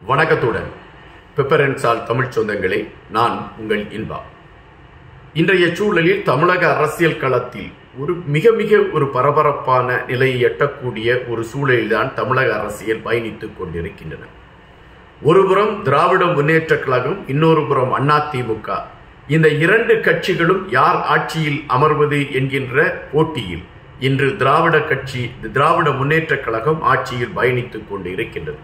வணக்கத்துடன் பெப்பரன்சால் தமிழ் சொந்தங்களே நான் உங்கள் இன்பா இன்றைய சூழலில் தமிழக அரசியல் களத்தில் ஒரு மிக மிக ஒரு பரபரப்பான நிலையை எட்டக்கூடிய ஒரு சூழலில்தான் தமிழக அரசியல் பயணித்துக் கொண்டிருக்கின்றன ஒருபுறம் திராவிட முன்னேற்ற கழகம் இன்னொரு புறம் அதிமுக இந்த இரண்டு கட்சிகளும் யார் ஆட்சியில் அமர்வது என்கின்ற போட்டியில் இன்று திராவிட கட்சி திராவிட முன்னேற்ற கழகம் ஆட்சியில் பயணித்துக் கொண்டு இருக்கின்றது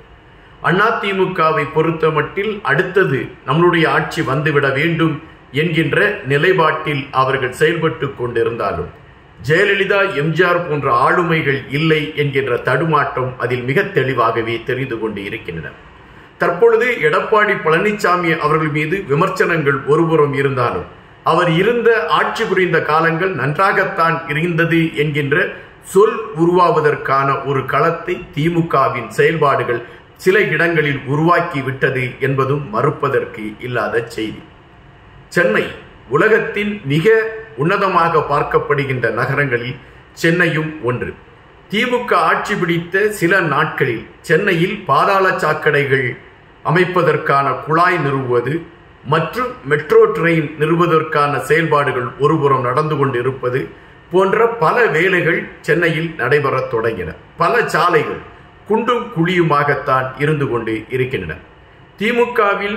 அதிமுகவை பொறுத்த மட்டில் அடுத்தது நம்மளுடைய ஆட்சி வந்துவிட வேண்டும் என்கின்ற நிலைப்பாட்டில் அவர்கள் செயல்பட்டு கொண்டிருந்தாலும் ஜெயலலிதா எம்ஜிஆர் போன்ற ஆளுமைகள் இல்லை என்கின்ற தடுமாற்றம் அதில் மிக தெளிவாகவே தெரிந்து கொண்டு இருக்கின்றன தற்பொழுது எடப்பாடி பழனிசாமி அவர்கள் மீது விமர்சனங்கள் ஒருபுறம் இருந்தாலும் அவர் இருந்த ஆட்சி புரிந்த காலங்கள் நன்றாகத்தான் இருந்தது என்கின்ற சொல் உருவாவதற்கான ஒரு களத்தை திமுகவின் செயல்பாடுகள் சில இடங்களில் உருவாக்கி விட்டது என்பதும் மறுப்பதற்கு இல்லாத செய்தி சென்னை உலகத்தின் மிக உன்னதமாக பார்க்கப்படுகின்ற நகரங்களில் சென்னையும் ஒன்று திமுக ஆட்சி பிடித்த சில நாட்களில் சென்னையில் பாதாள சாக்கடைகள் அமைப்பதற்கான குழாய் நிறுவுவது மற்றும் மெட்ரோ ட்ரெயின் நிறுவுவதற்கான செயல்பாடுகள் ஒருபுறம் நடந்து கொண்டிருப்பது போன்ற பல வேலைகள் சென்னையில் நடைபெறத் தொடங்கின பல சாலைகள் குண்டும் குழியுமாகத்தான் இருந்து கொண்டு இருக்கின்றன திமுகவில்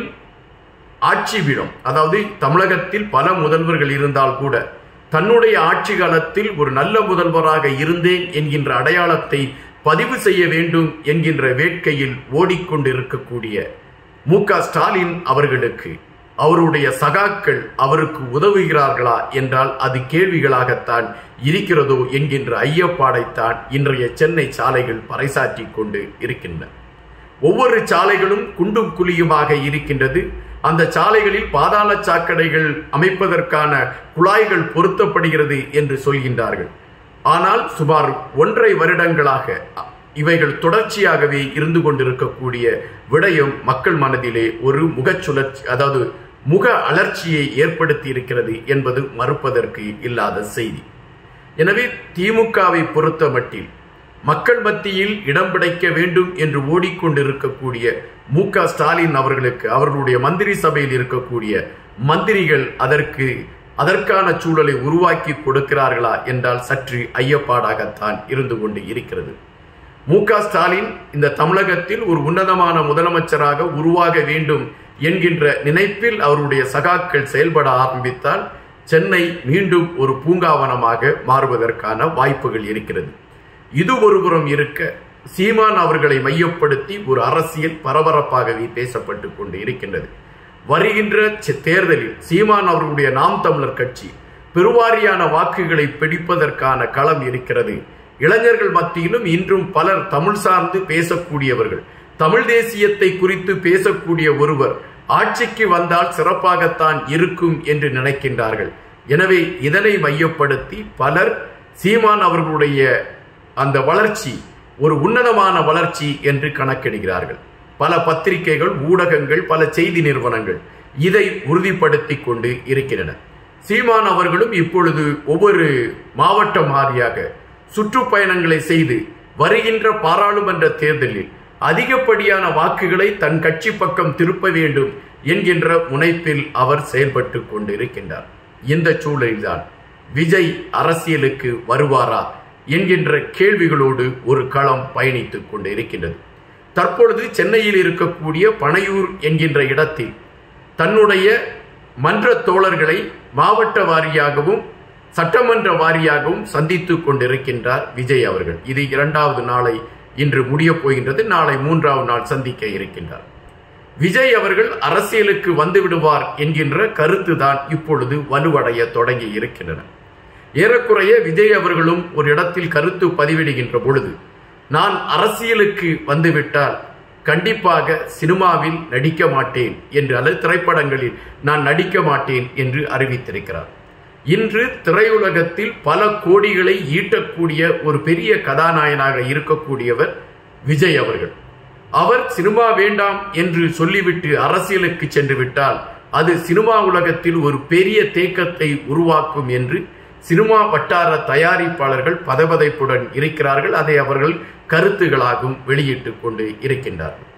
ஆட்சி பீடம் அதாவது தமிழகத்தில் பல முதல்வர்கள் இருந்தால் கூட தன்னுடைய ஆட்சி காலத்தில் ஒரு நல்ல முதல்வராக இருந்தேன் என்கின்ற அடையாளத்தை பதிவு செய்ய வேண்டும் என்கின்ற வேட்கையில் ஓடிக்கொண்டிருக்கக்கூடிய மு க ஸ்டாலின் அவர்களுக்கு அவருடைய சகாக்கள் அவருக்கு உதவுகிறார்களா என்றால் அது கேள்விகளாகத்தான் இருக்கிறதோ என்கின்ற ஐயப்பாடைத்தான் இன்றைய சென்னை சாலைகள் பறைசாற்றி கொண்டு இருக்கின்றன ஒவ்வொரு சாலைகளும் குண்டும் குழியுமாக இருக்கின்றது அந்த சாலைகளில் பாதாள சாக்கடைகள் அமைப்பதற்கான குழாய்கள் பொருத்தப்படுகிறது என்று சொல்கின்றார்கள் ஆனால் சுமார் ஒன்றரை வருடங்களாக இவைகள் தொடர்ச்சியாகவே இருந்து கொண்டிருக்கக்கூடிய விடயம் மக்கள் மனதிலே ஒரு முகச்சுழற்சி அதாவது முக அலர்ச்சியை ஏற்படுத்தி இருக்கிறது என்பது மறுப்பதற்கு இல்லாத செய்தி எனவே திமுகவை பொறுத்த மட்டில் மக்கள் மத்தியில் இடம் பிடிக்க வேண்டும் என்று ஓடிக்கொண்டிருக்கக்கூடிய மு க ஸ்டாலின் அவர்களுக்கு அவர்களுடைய மந்திரி சபையில் இருக்கக்கூடிய மந்திரிகள் அதற்கு அதற்கான சூழலை உருவாக்கி கொடுக்கிறார்களா என்றால் சற்று ஐயப்பாடாகத்தான் இருந்து கொண்டு இருக்கிறது மு க ஸ்டாலின் இந்த தமிழகத்தில் ஒரு உன்னதமான முதலமைச்சராக உருவாக வேண்டும் என்கின்ற நினைப்பில் அவருடைய சகாக்கள் செயல்பட ஆரம்பித்தால் சென்னை மீண்டும் ஒரு பூங்காவனமாக மாறுவதற்கான வாய்ப்புகள் இருக்கிறது இது ஒருபுறம் இருக்க சீமான் அவர்களை மையப்படுத்தி ஒரு அரசியல் பரபரப்பாகவே பேசப்பட்டு கொண்டு இருக்கின்றது வருகின்ற தேர்தலில் சீமான் அவர்களுடைய நாம் தமிழர் கட்சி பெருவாரியான வாக்குகளை பிடிப்பதற்கான களம் இருக்கிறது இளைஞர்கள் மத்தியிலும் இன்றும் பலர் தமிழ் சார்ந்து பேசக்கூடியவர்கள் தமிழ் தேசியத்தை குறித்து பேசக்கூடிய ஒருவர் ஆட்சிக்கு வந்தால் சிறப்பாகத்தான் இருக்கும் என்று நினைக்கின்றார்கள் எனவே இதனை மையப்படுத்தி பலர் சீமான் அவர்களுடைய அந்த வளர்ச்சி ஒரு உன்னதமான வளர்ச்சி என்று கணக்கிடுகிறார்கள் பல பத்திரிகைகள் ஊடகங்கள் பல செய்தி நிறுவனங்கள் இதை உறுதிப்படுத்தி கொண்டு இருக்கின்றன சீமான் அவர்களும் இப்பொழுது ஒவ்வொரு மாவட்டம் வாரியாக சுற்றுப்பயணங்களை செய்து வருகின்ற பாராளுமன்ற தேர்தலில் அதிகப்படியான வாக்குகளை தன் கட்சி பக்கம் திருப்ப வேண்டும் என்கின்ற முனைப்பில் அவர் செயல்பட்டு கொண்டிருக்கின்றார் இந்த சூழலில்தான் விஜய் அரசியலுக்கு வருவாரா என்கின்ற கேள்விகளோடு ஒரு களம் பயணித்துக் கொண்டு இருக்கின்றது தற்பொழுது சென்னையில் இருக்கக்கூடிய பனையூர் என்கின்ற இடத்தில் தன்னுடைய மன்ற தோழர்களை மாவட்ட வாரியாகவும் சட்டமன்ற வாரியாகவும் சந்தித்துக் கொண்டிருக்கின்றார் விஜய் அவர்கள் இது இரண்டாவது நாளை இன்று முடியப் போகின்றது நாளை மூன்றாவது நாள் சந்திக்க இருக்கின்றார் விஜய் அவர்கள் அரசியலுக்கு வந்து விடுவார் என்கின்ற கருத்து தான் இப்பொழுது வலுவடைய தொடங்கி இருக்கின்றன ஏறக்குறைய விஜய் அவர்களும் ஒரு இடத்தில் கருத்து பதிவிடுகின்ற பொழுது நான் அரசியலுக்கு வந்துவிட்டால் கண்டிப்பாக சினிமாவில் நடிக்க மாட்டேன் என்று அல்லது திரைப்படங்களில் நான் நடிக்க மாட்டேன் என்று அறிவித்திருக்கிறார் இன்று திரையுலகத்தில் பல கோடிகளை ஈட்டக்கூடிய ஒரு பெரிய கதாநாயகனாக இருக்கக்கூடியவர் விஜய் அவர்கள் அவர் சினிமா வேண்டாம் என்று சொல்லிவிட்டு அரசியலுக்கு சென்று விட்டால் அது சினிமா உலகத்தில் ஒரு பெரிய தேக்கத்தை உருவாக்கும் என்று சினிமா வட்டார தயாரிப்பாளர்கள் பதபதைப்புடன் இருக்கிறார்கள் அதை அவர்கள் கருத்துகளாகவும் வெளியிட்டுக் கொண்டு இருக்கின்றார்கள்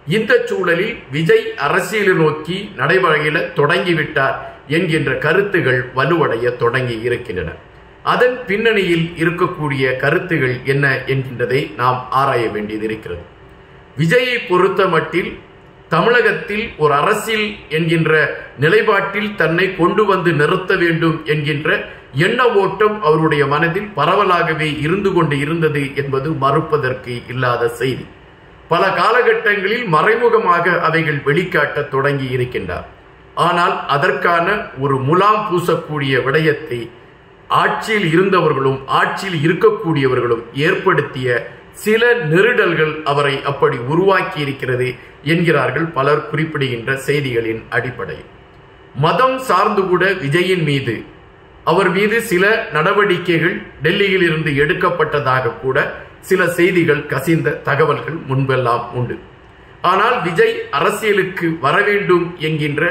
இந்த சூழலில் விஜய் அரசியலை நோக்கி நடைமுறையில தொடங்கிவிட்டார் என்கின்ற கருத்துகள் வலுவடைய தொடங்கி இருக்கின்றன அதன் பின்னணியில் இருக்கக்கூடிய கருத்துகள் என்ன என்கின்றதை நாம் ஆராய வேண்டியது இருக்கிறது விஜயை பொறுத்த மட்டில் தமிழகத்தில் ஒரு அரசியல் என்கின்ற நிலைப்பாட்டில் தன்னை கொண்டு வந்து நிறுத்த வேண்டும் என்கின்ற எண்ண ஓட்டம் அவருடைய மனதில் பரவலாகவே இருந்து கொண்டு இருந்தது என்பது மறுப்பதற்கு இல்லாத செய்தி பல காலகட்டங்களில் மறைமுகமாக அவைகள் வெளிக்காட்ட தொடங்கி இருக்கின்றார் ஆனால் அதற்கான ஒரு முலாம் பூசக்கூடிய விடயத்தை ஆட்சியில் இருந்தவர்களும் ஆட்சியில் இருக்கக்கூடியவர்களும் ஏற்படுத்திய சில நெருடல்கள் அவரை அப்படி உருவாக்கி இருக்கிறது என்கிறார்கள் பலர் குறிப்பிடுகின்ற செய்திகளின் அடிப்படையில் மதம் சார்ந்து கூட விஜயின் மீது அவர் மீது சில நடவடிக்கைகள் டெல்லியில் இருந்து எடுக்கப்பட்டதாக கூட சில செய்திகள் கசிந்த தகவல்கள் முன்பெல்லாம் உண்டு ஆனால் விஜய் அரசியலுக்கு வர வேண்டும் என்கின்ற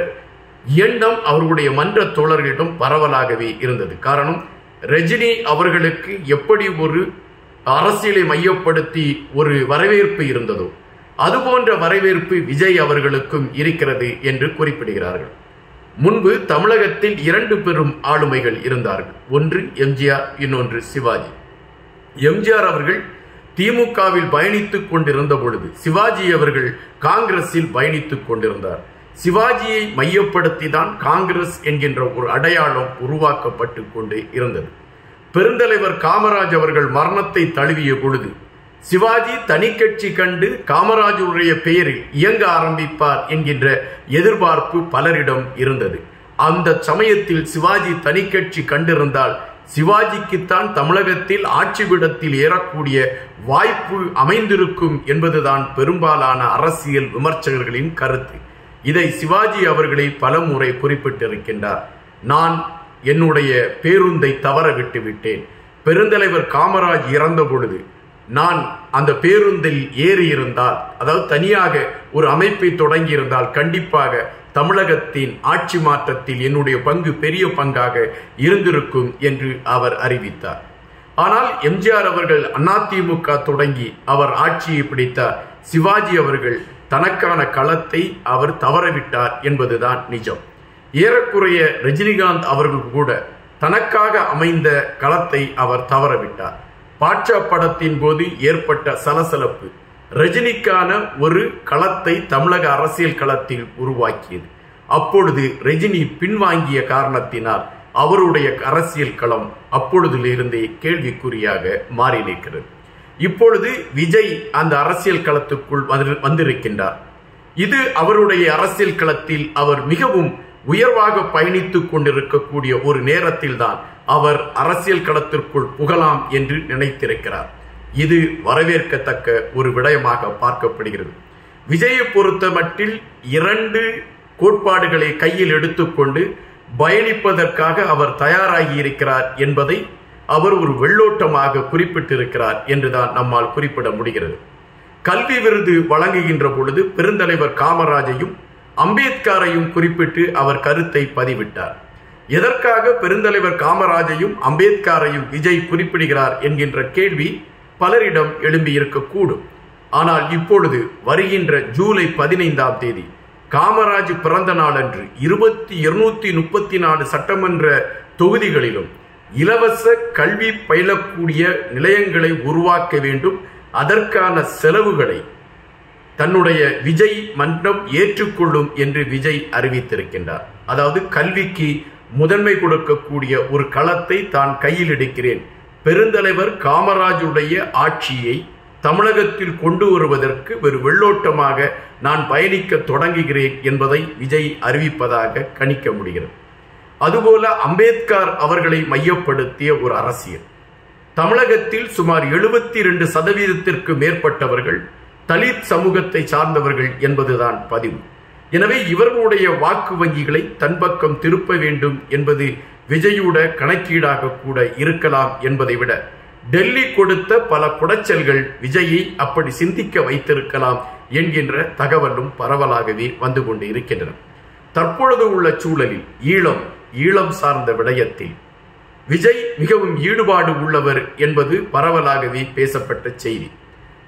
எண்ணம் அவர்களுடைய மன்ற தோழர்களிடம் பரவலாகவே இருந்தது காரணம் ரஜினி அவர்களுக்கு எப்படி ஒரு அரசியலை மையப்படுத்தி ஒரு வரவேற்பு இருந்ததோ அதுபோன்ற வரவேற்பு விஜய் அவர்களுக்கும் இருக்கிறது என்று குறிப்பிடுகிறார்கள் முன்பு தமிழகத்தில் இரண்டு பெரும் ஆளுமைகள் இருந்தார்கள் ஒன்று எம்ஜிஆர் இன்னொன்று சிவாஜி எம்ஜிஆர் அவர்கள் திமுகவில் பயணித்துக் கொண்டிருந்த பொழுது சிவாஜி அவர்கள் காங்கிரஸில் பயணித்துக் கொண்டிருந்தார் சிவாஜியை மையப்படுத்தி தான் காங்கிரஸ் என்கின்ற ஒரு அடையாளம் உருவாக்கப்பட்டு கொண்டு இருந்தது பெருந்தலைவர் காமராஜ் அவர்கள் மரணத்தை தழுவிய பொழுது சிவாஜி தனி கட்சி கண்டு காமராஜருடைய பெயரில் இயங்க ஆரம்பிப்பார் என்கின்ற எதிர்பார்ப்பு பலரிடம் இருந்தது அந்த சமயத்தில் சிவாஜி தனி கட்சி கண்டிருந்தால் சிவாஜிக்குத்தான் தமிழகத்தில் ஆட்சிபிடத்தில் ஏறக்கூடிய வாய்ப்பு அமைந்திருக்கும் என்பதுதான் பெரும்பாலான அரசியல் விமர்சகர்களின் கருத்து இதை சிவாஜி அவர்களை பலமுறை குறிப்பிட்டிருக்கின்றார் நான் என்னுடைய பேருந்தை தவற விட்டு விட்டேன் பெருந்தலைவர் காமராஜ் இறந்த பொழுது நான் அந்த பேருந்தில் ஏறி இருந்தால் அதாவது தனியாக ஒரு அமைப்பை தொடங்கி இருந்தால் கண்டிப்பாக தமிழகத்தின் ஆட்சி மாற்றத்தில் என்னுடைய பங்கு பெரிய பங்காக இருந்திருக்கும் என்று அவர் அறிவித்தார் ஆனால் எம்ஜிஆர் அவர்கள் அதிமுக தொடங்கி அவர் ஆட்சியை பிடித்தார் சிவாஜி அவர்கள் தனக்கான களத்தை அவர் தவறவிட்டார் என்பதுதான் நிஜம் ஏறக்குறைய ரஜினிகாந்த் அவர்கள் கூட தனக்காக அமைந்த களத்தை அவர் தவறவிட்டார் பாட்சா படத்தின் போது ஏற்பட்ட சலசலப்பு ரஜினிக்கான ஒரு களத்தை தமிழக அரசியல் களத்தில் உருவாக்கியது அப்பொழுது ரஜினி பின்வாங்கிய காரணத்தினால் அவருடைய அரசியல் களம் அப்பொழுதிலிருந்தே கேள்விக்குறியாக மாறி நிற்கிறது இப்பொழுது விஜய் அந்த அரசியல் களத்துக்குள் வந்து- வந்திருக்கின்றார் இது அவருடைய அரசியல் களத்தில் அவர் மிகவும் உயர்வாக பயணித்துக் கொண்டிருக்கக்கூடிய ஒரு நேரத்தில் தான் அவர் அரசியல் களத்திற்குள் புகலாம் என்று நினைத்திருக்கிறார் இது வரவேற்கத்தக்க ஒரு விடயமாக பார்க்கப்படுகிறது விஜயை பொறுத்த மட்டில் இரண்டு கோட்பாடுகளை கையில் எடுத்துக்கொண்டு பயணிப்பதற்காக அவர் தயாராகி இருக்கிறார் என்பதை அவர் ஒரு வெள்ளோட்டமாக குறிப்பிட்டிருக்கிறார் என்றுதான் நம்மால் குறிப்பிட முடிகிறது கல்வி விருது வழங்குகின்ற பொழுது பெருந்தலைவர் காமராஜையும் அம்பேத்கரையும் குறிப்பிட்டு அவர் கருத்தை பதிவிட்டார் எதற்காக பெருந்தலைவர் காமராஜையும் அம்பேத்கரையும் விஜய் குறிப்பிடுகிறார் என்கின்ற கேள்வி பலரிடம் எழும்பியிருக்கக்கூடும் ஆனால் இப்பொழுது வருகின்ற ஜூலை பதினைந்தாம் தேதி காமராஜ் பிறந்த நாளன்று இருபத்தி இருநூத்தி முப்பத்தி நாலு சட்டமன்ற தொகுதிகளிலும் இலவச கல்வி பயிலக்கூடிய நிலையங்களை உருவாக்க வேண்டும் அதற்கான செலவுகளை தன்னுடைய விஜய் மன்றம் ஏற்றுக்கொள்ளும் என்று விஜய் அறிவித்திருக்கின்றார் அதாவது கல்விக்கு முதன்மை கொடுக்கக்கூடிய ஒரு களத்தை தான் கையில் எடுக்கிறேன் பெருந்தலைவர் காமராஜுடைய ஆட்சியை தமிழகத்தில் கொண்டு வருவதற்கு ஒரு வெள்ளோட்டமாக நான் பயணிக்க தொடங்குகிறேன் என்பதை விஜய் அறிவிப்பதாக கணிக்க முடிகிறது அதுபோல அம்பேத்கர் அவர்களை மையப்படுத்திய ஒரு அரசியல் தமிழகத்தில் சுமார் எழுபத்தி இரண்டு சதவீதத்திற்கு மேற்பட்டவர்கள் தலித் சமூகத்தை சார்ந்தவர்கள் என்பதுதான் பதிவு எனவே இவர்களுடைய வாக்கு வங்கிகளை தன் பக்கம் திருப்ப வேண்டும் என்பது விஜயுட கணக்கீடாக கூட இருக்கலாம் என்பதை விட டெல்லி கொடுத்த பல குடைச்சல்கள் விஜயை அப்படி சிந்திக்க வைத்திருக்கலாம் என்கின்ற தகவலும் பரவலாகவே வந்து கொண்டு இருக்கின்றன தற்பொழுது உள்ள சூழலில் ஈழம் ஈழம் சார்ந்த விடயத்தில் விஜய் மிகவும் ஈடுபாடு உள்ளவர் என்பது பரவலாகவே பேசப்பட்ட செய்தி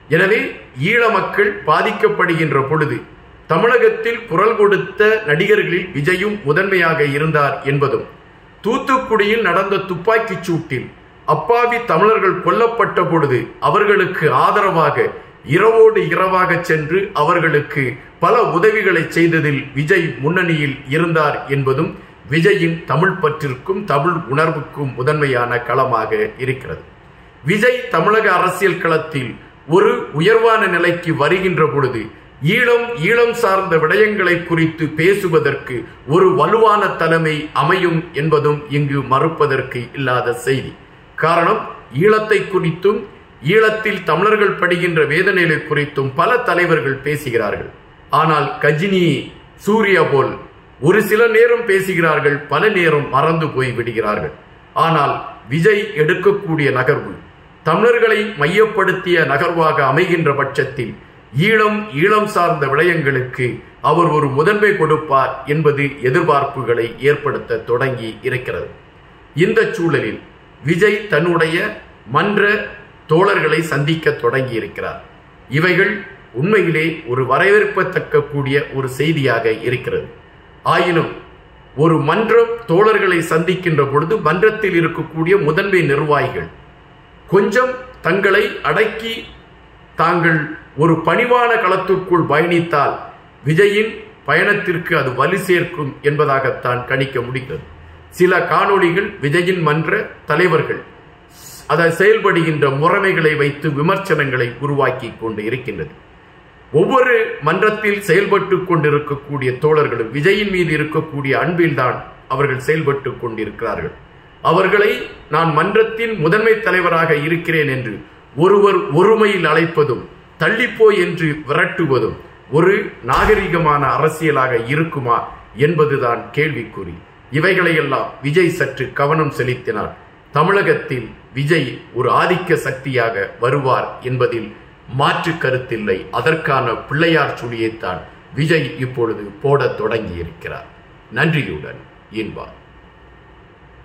எனவே ஈழ மக்கள் பாதிக்கப்படுகின்ற பொழுது தமிழகத்தில் குரல் கொடுத்த நடிகர்களில் விஜயும் முதன்மையாக இருந்தார் என்பதும் தூத்துக்குடியில் நடந்த துப்பாக்கிச் சூட்டில் அப்பாவி தமிழர்கள் கொல்லப்பட்ட பொழுது அவர்களுக்கு ஆதரவாக இரவோடு இரவாக சென்று அவர்களுக்கு பல உதவிகளை செய்ததில் விஜய் முன்னணியில் இருந்தார் என்பதும் விஜயின் தமிழ் பற்றிற்கும் தமிழ் உணர்வுக்கும் முதன்மையான களமாக இருக்கிறது விஜய் தமிழக அரசியல் களத்தில் ஒரு உயர்வான நிலைக்கு வருகின்ற பொழுது ஈழம் ஈழம் சார்ந்த விடயங்களை குறித்து பேசுவதற்கு ஒரு வலுவான தலைமை அமையும் என்பதும் இங்கு மறுப்பதற்கு இல்லாத செய்தி காரணம் ஈழத்தை குறித்தும் ஈழத்தில் தமிழர்கள் படுகின்ற வேதனைகளை குறித்தும் பல தலைவர்கள் பேசுகிறார்கள் ஆனால் கஜினி சூர்யா போல் ஒரு சில நேரம் பேசுகிறார்கள் பல நேரம் மறந்து போய் விடுகிறார்கள் ஆனால் விஜய் எடுக்கக்கூடிய நகர்வு தமிழர்களை மையப்படுத்திய நகர்வாக அமைகின்ற பட்சத்தில் ஈழம் ஈழம் சார்ந்த விடயங்களுக்கு அவர் ஒரு முதன்மை கொடுப்பார் என்பது எதிர்பார்ப்புகளை ஏற்படுத்த தொடங்கி இருக்கிறது இந்த சூழலில் விஜய் தன்னுடைய மன்ற தோழர்களை சந்திக்க தொடங்கி இருக்கிறார் இவைகள் உண்மையிலே ஒரு வரவேற்பத்தக்க கூடிய ஒரு செய்தியாக இருக்கிறது ஆயினும் ஒரு மன்றம் தோழர்களை சந்திக்கின்ற பொழுது மன்றத்தில் இருக்கக்கூடிய முதன்மை நிர்வாகிகள் கொஞ்சம் தங்களை அடக்கி தாங்கள் ஒரு பணிவான களத்திற்குள் பயணித்தால் விஜயின் பயணத்திற்கு அது வலு சேர்க்கும் என்பதாகத்தான் கணிக்க முடிகிறது சில காணொளிகள் விஜயின் மன்ற தலைவர்கள் அதை செயல்படுகின்ற முறைமைகளை வைத்து விமர்சனங்களை உருவாக்கி கொண்டு இருக்கின்றது ஒவ்வொரு மன்றத்தில் செயல்பட்டு கொண்டிருக்கக்கூடிய தோழர்களும் விஜயின் மீது இருக்கக்கூடிய அன்பில்தான் அவர்கள் செயல்பட்டு கொண்டிருக்கிறார்கள் அவர்களை நான் மன்றத்தின் முதன்மை தலைவராக இருக்கிறேன் என்று ஒருவர் ஒருமையில் அழைப்பதும் தள்ளிப்போய் என்று விரட்டுவதும் ஒரு நாகரிகமான அரசியலாக இருக்குமா என்பதுதான் கேள்விக்குறி இவைகளையெல்லாம் விஜய் சற்று கவனம் செலுத்தினார் தமிழகத்தில் விஜய் ஒரு ஆதிக்க சக்தியாக வருவார் என்பதில் மாற்று கருத்தில்லை அதற்கான பிள்ளையார் சுழியைத்தான் விஜய் இப்பொழுது போடத் தொடங்கியிருக்கிறார் நன்றியுடன் இன்பா